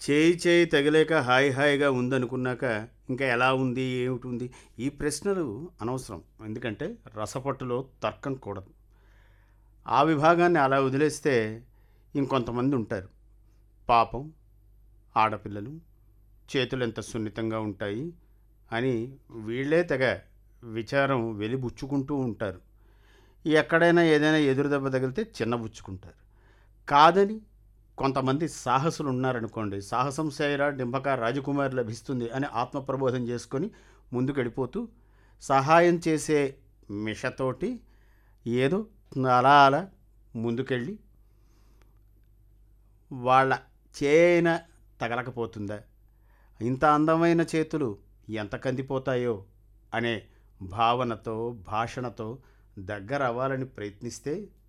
చేయి చేయి తగిలేక హాయి హాయిగా ఉందనుకున్నాక ఇంకా ఎలా ఉంది ఏమిటి ఉంది ఈ ప్రశ్నలు అనవసరం ఎందుకంటే రసపట్టులో తర్కం కూడదు ఆ విభాగాన్ని అలా వదిలేస్తే ఇంకొంతమంది ఉంటారు పాపం ఆడపిల్లలు చేతులు ఎంత సున్నితంగా ఉంటాయి అని వీళ్ళే తెగ విచారం వెలిబుచ్చుకుంటూ ఉంటారు ఎక్కడైనా ఏదైనా ఎదురు దెబ్బ తగిలితే చిన్నబుచ్చుకుంటారు కాదని కొంతమంది సాహసులు ఉన్నారనుకోండి సాహసం చేయరా డింబక రాజకుమారి లభిస్తుంది అని ఆత్మప్రబోధం చేసుకొని ముందుకు వెళ్ళిపోతూ సహాయం చేసే మిషతోటి ఏదో అలా అలా ముందుకెళ్ళి వాళ్ళ చేయన తగలకపోతుందా ఇంత అందమైన చేతులు ఎంత కందిపోతాయో అనే భావనతో భాషణతో దగ్గర అవ్వాలని ప్రయత్నిస్తే